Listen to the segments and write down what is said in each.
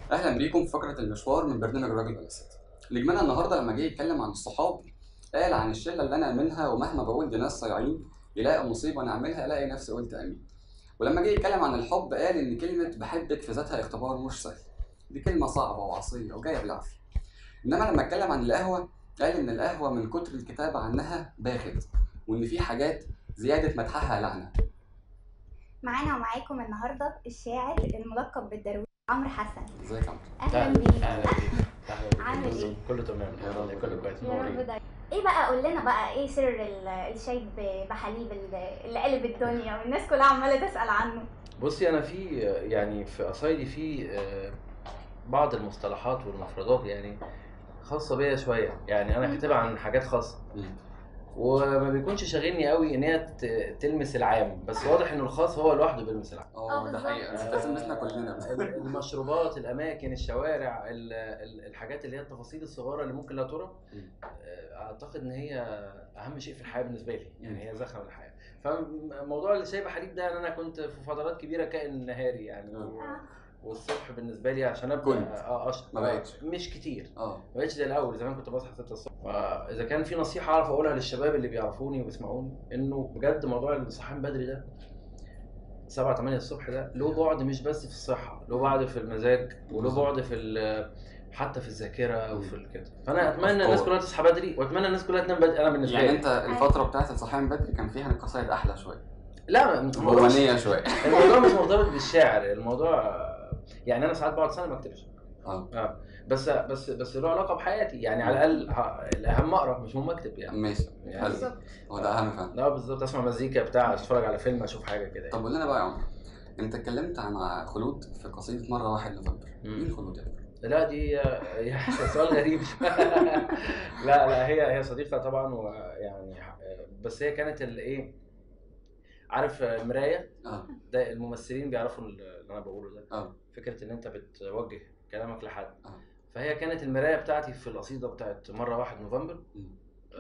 اهلا بيكم في فقره المشوار من برنامج الراجل ولا الست نجمنا النهارده لما جه يتكلم عن الصحاب قال عن الشله اللي انا منها ومهما بقول دي ناس صايعين يلاقوا مصيبه نعملها الاقي نفسي قلت امين ولما جه يتكلم عن الحب قال ان كلمه بحبك في ذاتها اختبار مش سهل دي كلمه صعبه وعصيه وجايه بالعافيه انما لما اتكلم عن القهوه قال ان القهوه من كتر الكتابه عنها باخت وان في حاجات زياده مدحها لعنه معانا ومعاكم النهارده الشاعر الملقب بالدرويش عمرو حسن ازيك يا عمرو اهلا بيك اهلا بيك اهلا بيك عامل ايه؟ كله تمام الحمد لله كله كويس يا رب منورين دايما ايه بقى قول لنا بقى ايه سر ال- الشاي ب- بحليب ال- اللي قلب الدنيا والناس كلها عماله تسال عنه بصي انا في يعني في قصايدي في آه، بعض المصطلحات والمفردات يعني خاصه بيا شويه يعني انا مم. كاتبها عن حاجات خاصه مم. وما بيكونش شاغلني قوي ان هي ت- تلمس العام بس واضح ان الخاص هو لوحده بيلمس العام آه، اه ده بالظبط. حقيقه انت تلمسنا كلنا المشروبات الاماكن الشوارع ال- ال- الحاجات اللي هي التفاصيل الصغيره اللي ممكن لا ترى مم. آه، اعتقد ان هي اهم شيء في الحياه بالنسبه لي مم. يعني هي زخم الحياه فموضوع اللي شايبه حديد ده انا كنت في فترات كبيره كائن نهاري يعني و- آه. والصبح بالنسبه لي عشان ابدا كنت. اه اشرب ما بقتش. مش كتير اه ما بقتش زي الاول زمان كنت بصحى 6 الصبح فاذا كان في نصيحه اعرف اقولها للشباب اللي بيعرفوني وبيسمعوني انه بجد موضوع الصحيان بدري ده 7 8 الصبح ده له بعد مش بس في الصحه له بعد في المزاج وله بعد في ال- حتى في الذاكره وفي الكده فانا اتمنى الناس أفكار. كلها تصحى بدري واتمنى الناس كلها تنام بدري انا بالنسبه يعني لي انت الفتره بتاعت الصحيان بدري كان فيها القصايد احلى شويه لا الموضوع مش- رومانيه شويه الموضوع مش مرتبط بالشاعر الموضوع يعني انا ساعات بقعد سنه ما اكتبش اه اه بس بس بس له علاقه بحياتي يعني على الاقل ه- الاهم اقرا مش مهم اكتب يعني ماشي يعني حلو بالظبط هو ده اهم فعلا لا بالظبط اسمع مزيكا بتاع اتفرج على فيلم اشوف حاجه كده طب يعني. قول لنا بقى يا عمر انت اتكلمت عن خلود في قصيده مره واحد نوفمبر مم. مين خلود يا عمر؟ لا دي هي سؤال غريب لا لا هي هي صديقه طبعا ويعني بس هي كانت الايه عارف مرايه اه ده الممثلين بيعرفوا اللي انا بقوله ده اه فكره ان انت بتوجه كلامك لحد اه فهي كانت المرايه بتاعتي في القصيده بتاعت مره واحد نوفمبر مم.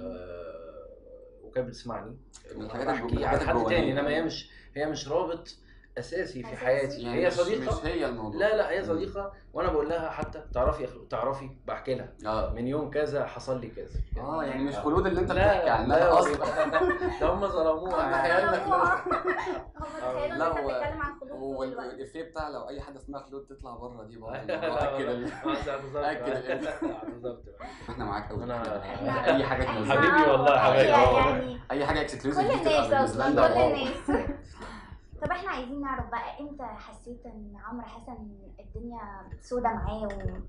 آه وكانت بتسمعني من الحاجات بحكي الجو- عن الحاجات حد تاني الجوانية. انما هي مش هي مش رابط اساسي في أساسي. حياتي يعني هي مش صديقه مش هي الموضوع لا لا هي صديقه وانا بقول لها حتى تعرفي يا خلود تعرفي بحكي لها اه من يوم كذا حصل لي كذا اه يعني مش خلود اللي انت لا بتحكي عنها لا اصلا ده هم ظلموها هم يعني. خيالنا خلود. هم تخيلوا ان لا انت هو بتتكلم عن خلود طول الوقت والافيه بتاع لو اي حد اسمها خلود تطلع بره دي برضه لا، الموضوع لا، اكد لا. ال- آه، بالظبط. أكد. بالظبط احنا معاك قوي أنا- اي حاجه إحنا- تنزل حبيبي والله، حبيبي. يعني اي حاجه كل اكسكلوزيف دي الناس بتبقى بالنسبه اصلا لنا كل واو. الناس طب احنا عايزين نعرف بقى امتى حسيت ان عمرو حسن الدنيا سودة معاه و...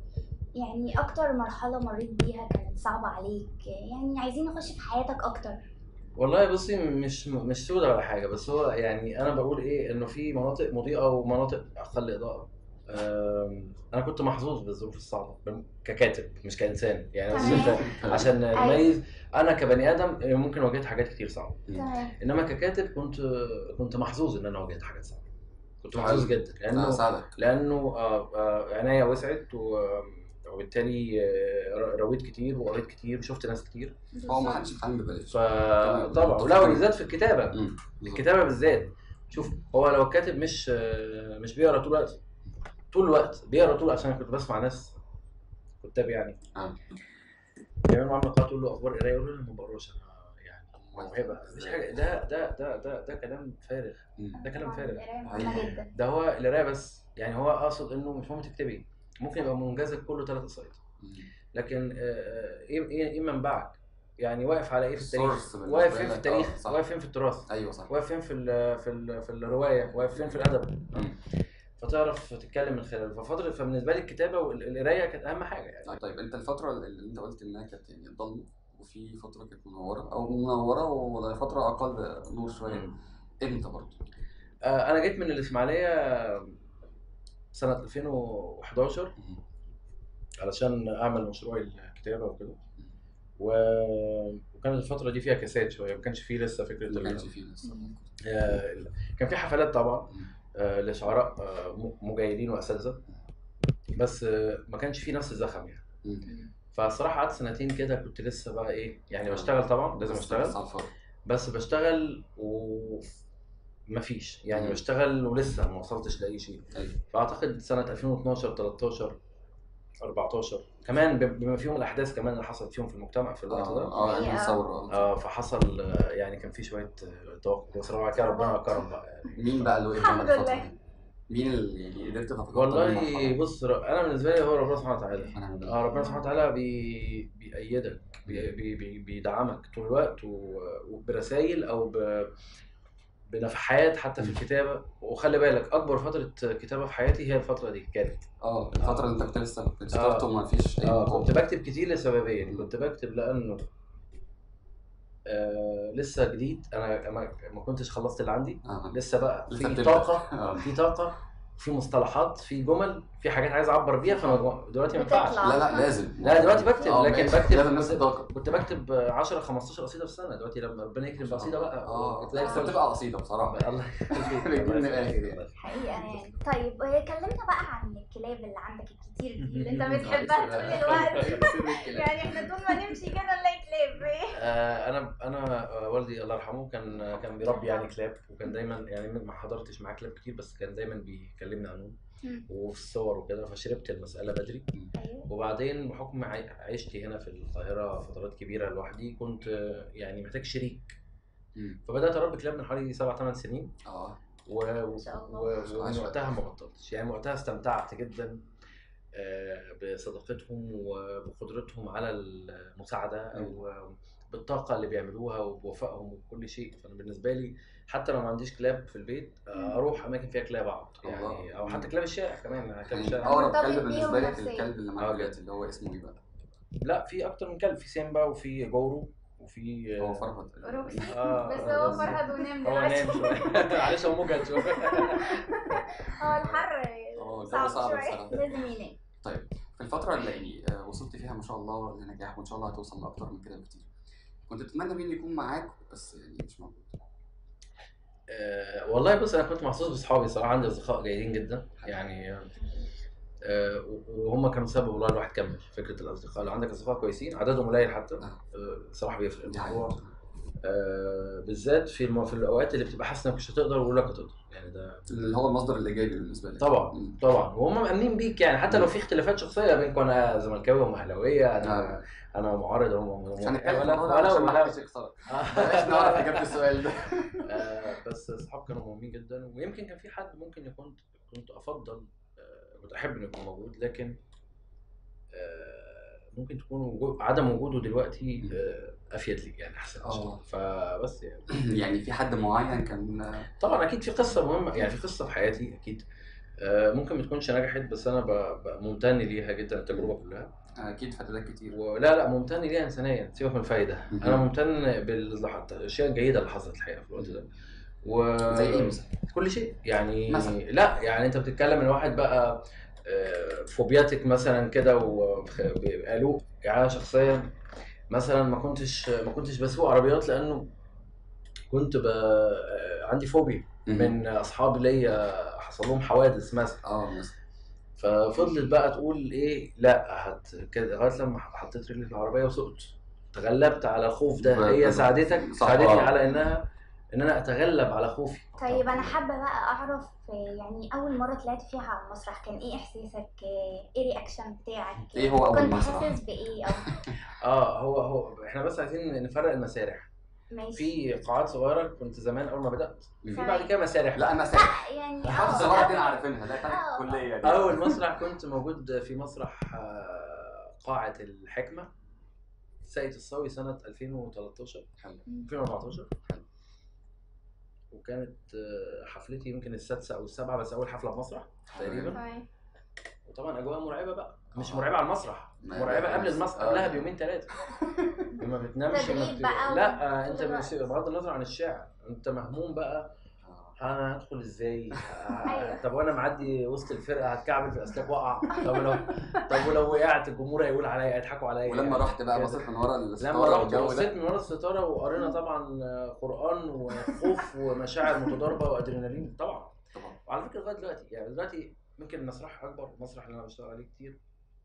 يعني اكتر مرحلة مريت بيها كانت صعبة عليك يعني عايزين نخش في حياتك اكتر والله بصي مش مش سودة ولا حاجه بس هو يعني انا بقول ايه انه في مناطق مضيئه ومناطق اقل اضاءه أم، انا كنت محظوظ بالظروف الصعبه ككاتب مش كانسان يعني بس تمام. انت عشان نميز انا كبني ادم ممكن واجهت حاجات كتير صعبه تمام انما ككاتب كنت كنت محظوظ ان انا واجهت حاجات صعبه كنت حلو. محظوظ جدا لا لانه ساعدك لانه آه، آه، عينيا وسعت و- وبالتالي آه، رويت كتير وقريت كتير وشفت ناس كتير هو ما حدش بيتعلم ببلاش فطبعا ولا وبالذات في الكتابه مم. بالظبط. الكتابه بالذات شوف هو لو الكاتب مش آه، مش بيقرا طول الوقت طول الوقت بيقرا طول عشان أنا كنت بسمع ناس كتاب يعني آه. بيعملوا معاه لقاء تقول له اخبار قرايه يقول له انا ما بقراش انا يعني موهبه مفيش حاجه ده ده ده ده ده كلام فارغ مم. ده كلام طبعاً فارغ القراية مهمة جدا ده هو القرايه بس يعني هو اقصد انه مش مهم تكتبي ممكن يبقى منجزك كله ثلاث قصايد مم. لكن آه، آه، ايه ايه ايه منبعك يعني واقف على ايه في التاريخ Source بالنسبة واقف فين في لك، التاريخ آه، صح. واقف فين في التراث ايوه صح واقف فين في ال في ال في الروايه واقف فين في الادب مم. فتعرف تتكلم من خلاله ففتره فبالنسبه لي الكتابه والقرايه كانت اهم حاجه يعني طيب انت الفتره اللي انت قلت انها كانت يعني ضلمه وفي فتره كانت منوره او منوره وفتره اقل نور شويه مم. امتى برضه؟ آه، انا جيت من الاسماعيليه سنه 2011 مم. علشان اعمل مشروع الكتابه وكده و... وكانت الفتره دي فيها كاسات شويه ما كانش فيه لسه فكره ما ال- كانش فيه لسه آه، كان في حفلات طبعا مم. آه، لشعراء آه، م- مجيدين واساتذه بس آه، ما كانش في نفس الزخم يعني مم. فالصراحه قعدت سنتين كده كنت لسه بقى ايه يعني بشتغل طبعا لازم بس- اشتغل بس على الفاضي بس بشتغل و مفيش يعني مم. بشتغل ولسه ما وصلتش لاي شيء ايوه فاعتقد سنه 2012 13 14 كمان ب- بما فيهم الاحداث كمان اللي حصلت فيهم في المجتمع في الوقت ده اه اه يعني حقيقة. نصور اه اه فحصل آه، يعني كان في شويه آه، توقف بس بعد كده ربنا كرم بقى يعني مين بقى اللي وقف الحمد جنبك الفترة لله. دي؟ مين اللي يعني قدرت تتخطى والله المرحلة؟ بص ر- انا بالنسبه لي هو ربنا سبحانه وتعالى أنا اه ربنا سبحانه وتعالى بي... بيأيدك بي... بي... بي... بيدعمك طول الوقت و... وبرسائل او ب... بنفحات حتى في الكتابه وخلي بالك اكبر فتره كتابه في حياتي هي الفتره دي كانت اه الفترة اللي انت كنت لسه بتستارت آه. وما فيش اي اه مقاومة كنت بكتب كتير لسببين كنت بكتب لانه آه لسه جديد انا ما ما كنتش خلصت اللي عندي اه لسه بقى لسه في بتبدأ. طاقه اه في طاقه في مصطلحات في جمل في حاجات عايز اعبر بيها فانا دلوقتي ما ينفعش بتطلع. لا لا لازم لا دلوقتي بكتب آه، لكن ماشي. بكتب لازم نفس الطاقة كنت بكتب 10 15 قصيده في السنه دلوقتي لما ربنا يكرم بقصيده بقى اه تلاقي بس بتبقى قصيدة بصراحة الله يخليك. بيجيب من الله الآخر يخليك. يعني. حقيقة يعني طيب آه، كلمنا بقى عن الكلاب اللي عندك الكتير دي اللي انت بتحبها طول الوقت يعني احنا طول ما نمشي كده نلاقي كلاب آه، انا انا آه، والدي الله يرحمه كان كان بيربي يعني كلاب وكان دايما يعني ما حضرتش معاه كلاب كتير بس كان دايما بيكلمني عنهم مم. وفي الصور وكده فشربت المساله بدري ايوه وبعدين بحكم عي- عيشتي هنا في القاهره فترات كبيره لوحدي كنت آه، يعني محتاج شريك مم. فبدات اربي كلاب من حوالي سبع ثمان سنين اه و... و... شاء الله. و... ومن وقتها ما بطلتش يعني من وقتها استمتعت جدا آه، بصداقتهم وبقدرتهم على المساعده او بالطاقه اللي بيعملوها وبوفائهم وكل شيء فانا بالنسبه لي حتى لو ما عنديش كلاب في البيت آه، اروح اماكن فيها كلاب اقعد يعني الله. او حتى كلاب الشارع كمان كلاب يعني الشارع اقرب مرتبط كلب بيهم بالنسبة لك نفسياً. الكلب اللي آه، معاك دلوقتي اللي هو اسمه ايه بقى؟ لا في اكتر من كلب في سيمبا وفي جورو وفي هو فرهد روكسي آه، بس هو بس- فرهد ونام هو دلوقتي نام شويه معلش هو مجهد شويه هو الحر اه الجو صعب صعب شوية بصراحة لازم ينام طيب في الفترة اللي يعني آه، وصلت فيها ما شاء الله لنجاح وان شاء الله هتوصل لاكتر من كده بكتير كنت تتمنى مين يكون معاك بس يعني مش موجود آه، والله بص انا كنت محظوظ باصحابي صراحه عندي اصدقاء جيدين جدا يعني آه، وهم كانوا سبب والله الواحد كمل فكره الاصدقاء لو عندك اصدقاء كويسين عددهم قليل حتى آه. آه، صراحه بيفرق دي الموضوع حقيقة آه، بالذات في الم... في الاوقات اللي بتبقى حاسس انك مش هتقدر ويقول لك هتقدر يعني ده اللي هو المصدر الايجابي بالنسبة لك طبعا مم. طبعا وهم مأمنين بيك يعني حتى لو في اختلافات شخصيه بينكم انا زملكاوي وهم اهلاويه انا آه. انا معارض وهم مش هنتكلم في ولا الموضوع ده ولا عشان ما ولا حدش يخسرك بلاش نعرف اجابة السؤال ده آه، بس اصحاب كانوا مهمين جدا ويمكن كان في حد ممكن يكون كنت افضل آه، كنت احب انه يكون موجود لكن آه، ممكن تكون وجود عدم وجوده دلوقتي آه، افيد لي يعني احسن آه. عشان فبس يعني يعني في حد معين كان طبعا اكيد في قصه مهمه يعني في قصه في حياتي اكيد آه، ممكن ما تكونش نجحت بس انا ب- ب- ممتن ليها جدا التجربه كلها اكيد فاتتك كتير ولا لا ممتن ليها انسانيا سيبك من الفايده مهم. انا ممتن بالاشياء الجيده اللي حصلت الحقيقه في الوقت ده و... زي ايه مثلا؟ كل شيء يعني مثلا. لا يعني انت بتتكلم ان واحد بقى آه، فوبياتك مثلا كده وقالوه يعني انا شخصيا مثلا ما كنتش ما كنتش بسوق عربيات لانه كنت ب... آه، عندي فوبيا من اصحاب ليا حصل لهم حوادث مثلا اه مثلا ففضلت بقى تقول ايه لا هت كده لغايه لما حطيت رجلي في العربيه وسقت تغلبت على الخوف ده ب- هي ب- ساعدتك صح، ساعدتني آه. على انها ان انا اتغلب على خوفي طيب انا حابه بقى اعرف آه، يعني اول مره طلعت فيها على المسرح كان ايه احساسك آه، ايه الرياكشن بتاعك ايه هو اول كنت مسرح؟ حاسس بايه او اه هو هو احنا بس عايزين نفرق المسارح ماشي في قاعات صغيره كنت زمان اول ما بدات في مم. بعد كده مسارح لا مسرح يعني حافظ اه الصغيرة دي عارفينها ده بتاعت آه. الكلية دي اول مسرح كنت موجود في مسرح آه، قاعه الحكمه ساقية الصاوي سنه 2013 حلو 2014 حلو. وكانت آه، حفلتي يمكن السادسه او السابعه بس اول حفله في مسرح تقريبا تمام. وطبعا اجواء مرعبه بقى مش آه. مرعبه على المسرح ما- مرعبه ما- قبل المسرح آه. قبلها بيومين ثلاثه ما بتنامش ما تدريب بت... بقى لا و- آه، انت طول مش الوقت. بغض النظر عن الشعر انت مهموم بقى آه. انا هدخل ازاي أيوة. طب وانا معدي وسط الفرقه هتكعبل في الاسلاك واقع طب لو طب ولو وقعت الجمهور هيقول عليا هيضحكوا عليا ولما يعني. رحت بقى كده. مسرح من ورا لما الستارة رحت والجو بصيت ده من ورا الستاره وقرينا طبعا قران وخوف ومشاعر متضاربه وادرينالين طبعا طبعا وعلى فكره لغايه دلوقتي يعني دلوقتي ممكن المسرح اكبر المسرح اللي انا بشتغل عليه كتير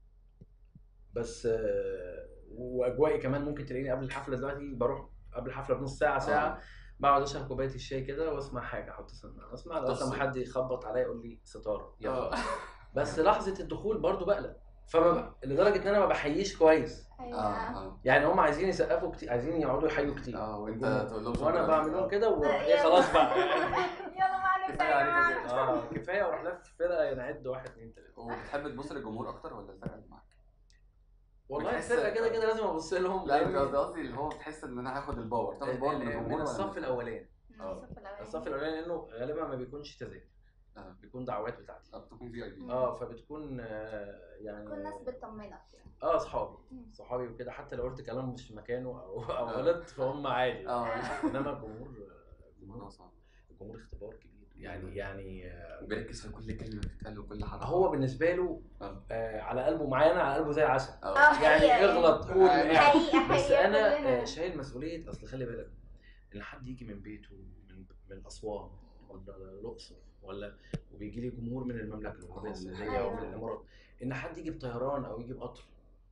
بس آه، واجوائي كمان ممكن تلاقيني قبل الحفله دلوقتي بروح قبل الحفله بنص ساعه ساعه آه. بقعد اشرب كوبايه الشاي كده واسمع حاجه احط سماعه اسمع لغايه تفصل. لما حد يخبط عليا يقول لي ستاره يلا آه. بس لحظه الدخول برضو بقلق فما ب... لدرجه ان انا ما بحييش كويس اه ايوه اه يعني هم عايزين يسقفوا كتير عايزين يقعدوا يحيوا كتير اه وانت الجمهور. تقول لهم وانا شكراً. بعمل لهم كده وايه يلا. خلاص بقى يلا بقى نبدا كفاية يا عليكم جماعه اه كفايه واروح لف فرقه نعد واحد اثنين ثلاثه وبتحب تبص للجمهور اكتر ولا الفرقه اللي معاك؟ والله بتحس- الفرقه كده كده لازم ابص لهم لا لأن- انا قصدي قصدي اللي هو بتحس ان انا هاخد الباور تاخد الباور من الجمهور من ولا الصف من- الاولاني آه. الصف الاولاني الصف الاولاني لانه غالبا ما بيكونش تذاكر آه. بيكون دعوات بتاعتي اه بتكون في اي بي مم. اه فبتكون آه، يعني كل الناس بتطمنك يعني اه اصحابي مم. صحابي وكده حتى لو قلت كلام مش في مكانه او او آه. غلط فهم عادي اه انما الجمهور الموضوع صعب الجمهور اختبار كبير يعني يعني آه، بيركز في كل كلمه بتتقال وكل حركه هو بالنسبه له آه. آه على قلبه معايا انا على قلبه زي العسل اه اه يعني حقيقة اغلط قول آه، يعني. حقيقة بس حقيقة انا كلنا. آه، شايل مسؤوليه اصل خلي بالك ان حد يجي من بيته من من اسوان ولا الاقصر ولا وبيجي لي جمهور من المملكه العربيه آه، السعوديه أيوة. او من الامارات ان حد يجي بطيران او يجي بقطر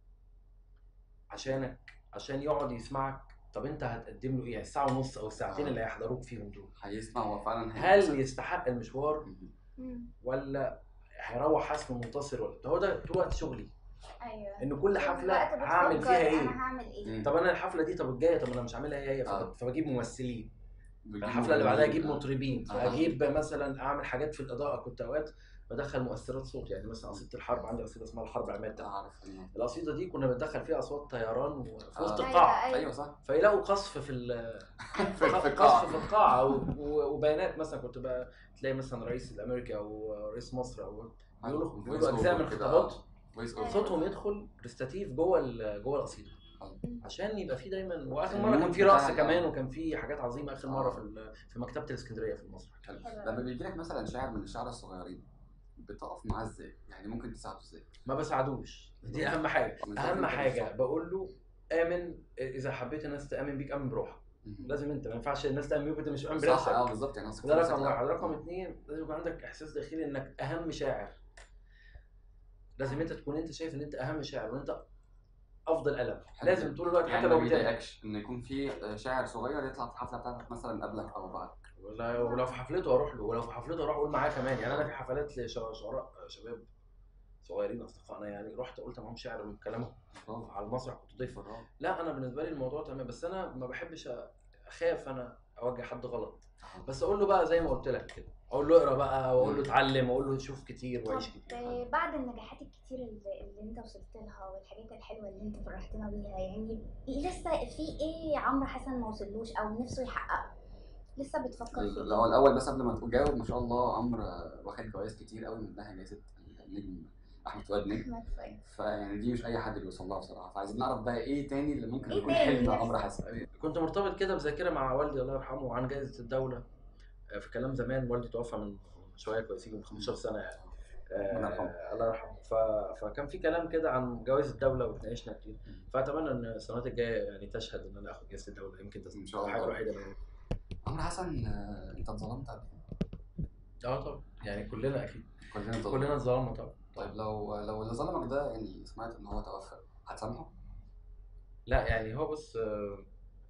عشانك عشان يقعد يسمعك طب انت هتقدم له ايه الساعه ونص او الساعتين آه. اللي هيحضروك فيهم دول هيسمع هو فعلا هل هيتبسط. يستحق المشوار مم. مم. ولا هيروح حاسس إنه منتصر ولا ده هو ده طول وقت شغلي ايوه ان كل حفله وقت هعمل بتفكر فيها ايه انا هعمل ايه مم. طب انا الحفله دي طب الجايه طب انا مش عاملها هي هي آه. فب- فبجيب ممثلين بتجيب الحفله اللي بعدها اجيب آه. مطربين آه. فاجيب مثلا اعمل حاجات في الاضاءه كنت اوقات بدخل مؤثرات صوت يعني مثلا قصيده الحرب عندي قصيده اسمها الحرب عماد اعرف إنه- القصيده دي كنا بندخل فيها اصوات طيران في وسط آه. القاعه أيوة. ايوه صح فيلاقوا قصف في ال- في في قصف القاعه في القاعه و- و- وبيانات مثلا كنت بقى تلاقي مثلا رئيس الامريكا او رئيس مصر او بيقولوا Voice بيقولوا اجزاء من over كده، الخطابات voice over. أيوة. صوتهم يدخل ريستاتيف جوه ال- جوه القصيده آه. عشان يبقى في دايما واخر المود مره كان في بتاع رقص ال- كمان وكان في حاجات عظيمه اخر مره آه. في ال- في مكتبه الاسكندريه في المسرح حلو. حلو لما أوي. بيجي لك مثلا شاعر من الشعراء الصغيرين بتقف معاه ازاي؟ يعني ممكن تساعده ازاي؟ ما بساعدوش دي اهم حاجه من اهم زمان حاجه بالظبط. بقول له امن اذا حبيت الناس تامن بيك امن بروحك مم. لازم انت ما ينفعش الناس تامن بيك وانت مش مامن صح بنفسك اه بالظبط يعني أصل ده كل رقم شكل- واحد رقم اثنين لازم يكون عندك احساس داخلي انك اهم شاعر لازم انت تكون انت شايف ان انت اهم شاعر وانت افضل قلم حلو. لازم طول الوقت يعني حتى ما لو بتضايق بيضايقكش ان يكون في شاعر صغير يطلع في الحفله بتاعتك مثلا قبلك او بعدك ولا ولو في حفلته اروح له ولو في حفلته اروح اقول معاه كمان يعني انا في حفلات لشعراء شباب صغيرين اصدقائنا يعني رحت قلت معاهم شعر من كلامهم برافو على المسرح كنت ضيف برافو لا انا بالنسبه لي الموضوع تمام بس انا ما بحبش اخاف انا اوجه حد غلط بس اقول له بقى زي ما قلت لك كده اقول له اقرا بقى واقول له اتعلم واقول له شوف كتير وعيش طب كتير آه، بعد النجاحات الكتير اللي, اللي انت وصلت لها والحاجات الحلوه اللي انت فرحتنا بيها يعني لسه في ايه عمرو حسن ما وصلوش او نفسه يحققه لسه بتفكر فيه لو الاول بس قبل ما تجاوب ما شاء الله عمرو واخد جوائز كتير قوي منها جائزه النجم احمد فؤاد نجم احمد فؤاد فيعني دي مش اي حد بيوصل لها بصراحه فعايزين نعرف بقى ايه تاني اللي ممكن إيه يكون تاني؟ حلم عمرو حسن كنت مرتبط كده بذاكره مع والدي الله يرحمه عن جائزه الدوله آه، في كلام زمان والدي توفى من شويه كويسين من 15 سنه يعني آه، الله يرحمه. الله يرحمه ف... فكان في كلام كده عن جوائز الدوله واتناقشنا كتير فاتمنى ان السنوات الجايه يعني تشهد ان انا اخد جائزه الدوله يمكن ده إن شاء الله. الحاجه الوحيده اللي عمرو حسن آه، انت اتظلمت قبل كده؟ اه طبعا يعني كلنا اكيد كلنا اتظلمنا كلنا اتظلمنا طبعا طيب لو لو اللي ظلمك ده يعني سمعت ان هو توفى هتسامحه؟ لا يعني هو بص آه،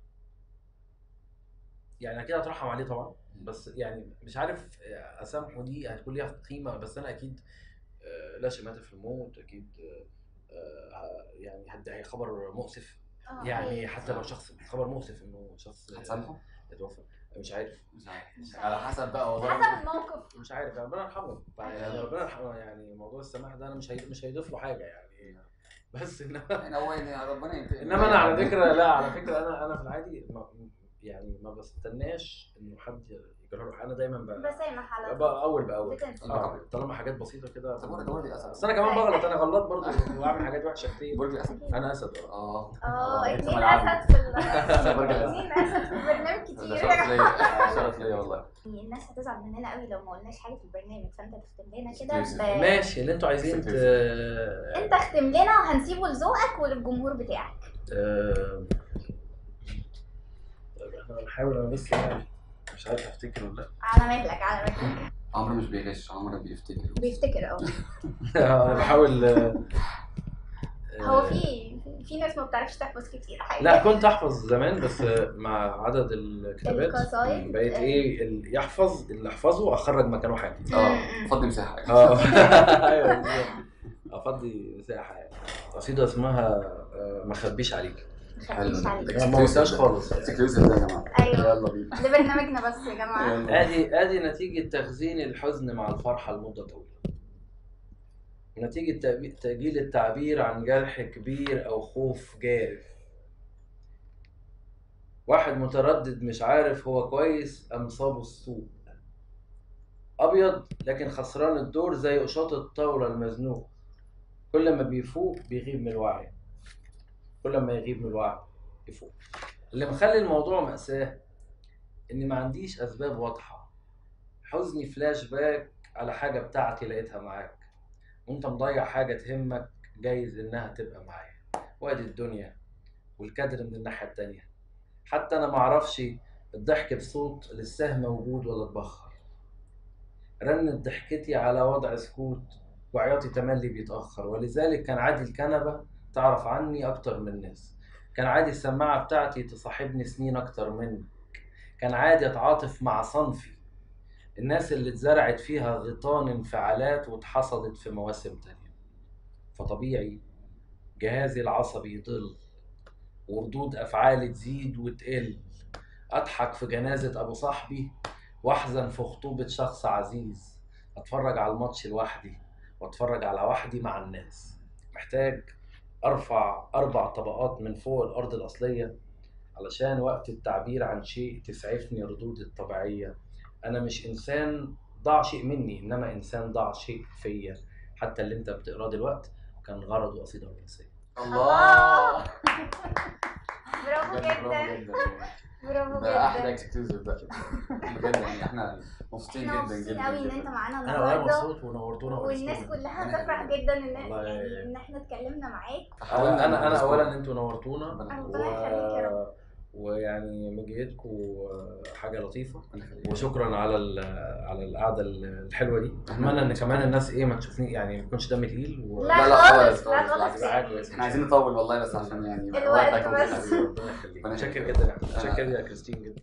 يعني اكيد هترحم عليه طبعا بس يعني مش عارف آه، اسامحه دي هتكون ليها قيمه بس انا اكيد آه، لا شماتة في الموت اكيد آه، آه، يعني هد- هي خبر مؤسف آه، يعني أيوة. حتى لو شخص خبر مؤسف انه شخص آه، هتسامحه؟ اتوفى مش عارف مش عارف مش على عارف. حسب بقى والله حسب الموقف مش عارف ربنا يرحمه يعني أكيد. ربنا يرحمه يعني موضوع السماح ده انا مش هي... مش هيضيف له حاجه يعني بس انما يعني هو يعني ربنا ينتقم انما انا على فكره لا على فكره انا انا في العادي ما يعني ما بستناش انه حد يجرى له انا دايما ب... بسامح على طول بقى اول باول بتنسى. آه، طالما حاجات بسيطه كده طب برضه برضه أسد. بس انا كمان بغلط انا غلط برضه واعمل حاجات وحشه كتير برج الاسد انا اسد اه اه اه أنت اتنين ملعبي. اسد في ال- أنا برج الاسد اتنين اسد في البرنامج ده كتير شرف ليا شرف ليا والله الناس هتزعل مننا قوي لو ما قلناش حاجه في البرنامج فانت تختم لنا كده Exclusive. ب... ماشي اللي انتوا عايزين ت... انت اختم لنا وهنسيبه لذوقك وللجمهور بتاعك آه، طيب احنا بنحاول انا بس يعني مش عارف افتكر ولا لا على مهلك على مهلك عمرو مش بيغش عمرو بيفتكر بيفتكر اه انا بحاول آه، هو آه، في في ناس ما بتعرفش تحفظ كتير حقيقي لا كنت احفظ زمان بس مع عدد الكتابات القصايد بقيت ايه اللي يحفظ اللي احفظه اخرج مكانه حاجه اه فضي مساحه يعني اه ايوه بالظبط. افضي مساحه يعني قصيده اسمها آه، ما اخبيش عليك حلو مخبيش عليك انا ما قلتهاش خالص يعني. اكسكلوسيف ده يا جماعه ايوه يلا بينا ده برنامجنا بس يا جماعه يلا. ادي ادي نتيجه تخزين الحزن مع الفرحه لمده طويله نتيجه تأبي- تاجيل التعبير عن جرح كبير او خوف جارف واحد متردد مش عارف هو كويس ام صابه السوء ابيض لكن خسران الدور زي قشاط الطاوله المزنوق كل ما بيفوق بيغيب من الوعي كل ما يغيب من الوعي يفوق اللي مخلي الموضوع مأساة إني ما عنديش أسباب واضحة حزني فلاش باك على حاجة بتاعتي لقيتها معاك وأنت مضيع حاجة تهمك جايز إنها تبقى معايا وادي الدنيا والكادر من الناحية التانية حتى أنا معرفش الضحك بصوت للسهم موجود ولا اتبخر رنت ضحكتي على وضع سكوت وعياطي تملي بيتأخر ولذلك كان عادي الكنبة تعرف عني أكتر من الناس كان عادي السماعة بتاعتي تصاحبني سنين أكتر منك كان عادي أتعاطف مع صنفي الناس اللي اتزرعت فيها غيطان انفعالات واتحصدت في مواسم تانية فطبيعي جهازي العصبي يضل وردود أفعالي تزيد وتقل أضحك في جنازة أبو صاحبي وأحزن في خطوبة شخص عزيز أتفرج على الماتش لوحدي وأتفرج على وحدي مع الناس محتاج ارفع اربع طبقات من فوق الارض الاصليه علشان وقت التعبير عن شيء تسعفني ردودي الطبيعيه انا مش انسان ضاع شيء مني انما انسان ضاع شيء فيا حتى اللي انت بتقراه دلوقتي كان غرضه قصيده رومانسيه الله برافو بجد برافو جدا جدا برافو ده احلى جدا اكسكلوسيف ده بجد يعني احنا مبسوطين احنا جدا مبسوطين جدا قوي ان انت جدا معانا انا والله النهارده مبسوط ونورتونا والناس وأنستونا. كلها أنا هتفرح كمان. جدا ان والله. يعني ان احنا اتكلمنا معاك انا انا, أنا بشكرك. اولا انتوا نورتونا ربنا ربنا يخليك يا رب. ويعني مجيتكم حاجه لطيفه يخليك. وشكرا على ال- على القعده الحلوه دي اتمنى ان كمان الناس ايه ما تشوفني يعني ما يكونش دمي تقيل و... لا لا لا خالص، خالص لا خالص خالص. بالعكس احنا عايزين نطول والله بس عشان يعني يبقى الوقت وقتك بس. وحبيبي. ربنا يخليك ربنا متشكر يخليك. جدا متشكر يا كريستين جدا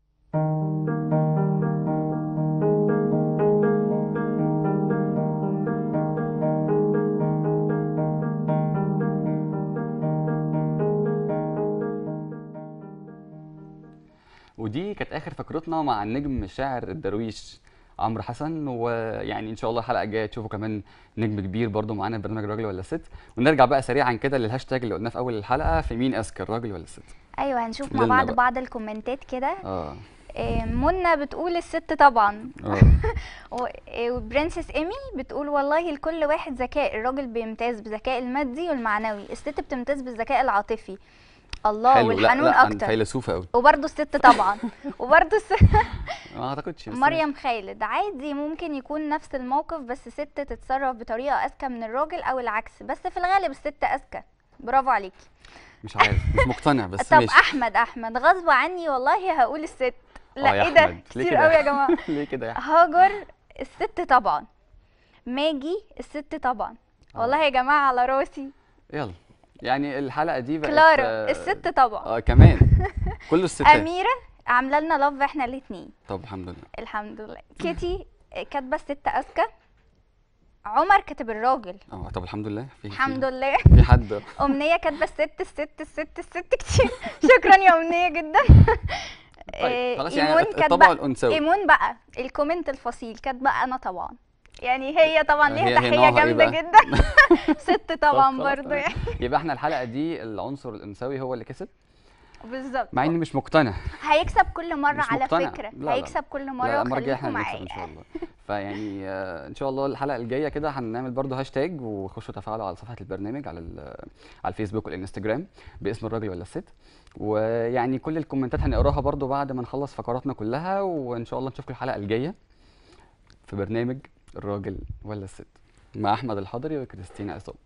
ودي كانت اخر فقرتنا مع النجم الشاعر الدرويش عمرو حسن ويعني ان شاء الله الحلقه الجايه تشوفوا كمان نجم كبير برضو معانا في برنامج راجل ولا ست ونرجع بقى سريعا كده للهاشتاج اللي قلناه في اول الحلقه في مين اذكى الراجل ولا الست ايوه هنشوف مع مع بعض بعض بقى. بعض الكومنتات كده اه منى بتقول الست طبعا اه و- إيه، وبرنسس ايمي بتقول والله لكل واحد ذكاء الراجل بيمتاز بالذكاء المادي والمعنوي الست بتمتاز بالذكاء العاطفي الله حلو لا والحنون لا أنت اكتر فيلسوفه قوي وبرضه الست طبعا وبرضه الست ما اعتقدش بس مريم خالد عادي ممكن يكون نفس الموقف بس ست تتصرف بطريقه اذكى من الراجل او العكس بس في الغالب الست اذكى برافو عليكي مش عارف مش مقتنع بس طب ماشي احمد احمد غصب عني والله هقول الست لا آه يا ايه ده أحمد، ليه كتير كده؟ قوي يا جماعه ليه كده يا أحمد؟ هاجر الست طبعا ماجي الست طبعا آه. والله يا جماعه على راسي يلا يعني الحلقه دي بقت كلارا آه، الست طبعا اه كمان كله الستات اميره عامله لنا لاف احنا الاثنين طب الحمد لله الحمد لله كيتي كاتبه الست اذكى عمر كاتب الراجل اه طب الحمد لله في الحمد في, لله في حد امنيه كاتبه الست الست الست الست كتير شكرا يا امنيه جدا طيب إيه، خلاص يعني إيمون الطبع كاتبه الانثوي ايمون بقى الكومنت الفصيل كاتبه انا طبعا يعني هي طبعا هي- ليها هي تحيه نوعها إيه جامده بقى؟ جدا ست طبعا طب خلاص برضو تمام. يعني يبقى احنا الحلقه دي العنصر الانثوي هو اللي كسب بالظبط مع اني مش مقتنع هيكسب كل مره مش على مقتنع. فكره لا، لا. هيكسب كل لا مره المره الجايه وخليكم احنا اللي نكسب ان معايا شاء الله فيعني آه، ان شاء الله الحلقه الجايه كده هنعمل برضو هاشتاج وخشوا تفاعلوا على صفحه البرنامج على ال- على الفيسبوك والانستجرام باسم الراجل ولا الست ويعني كل الكومنتات هنقراها برضو بعد ما نخلص فقراتنا كلها وان شاء الله نشوفكم الحلقه الجايه في برنامج الراجل ولا الست مع احمد الحضري وكريستينا عصام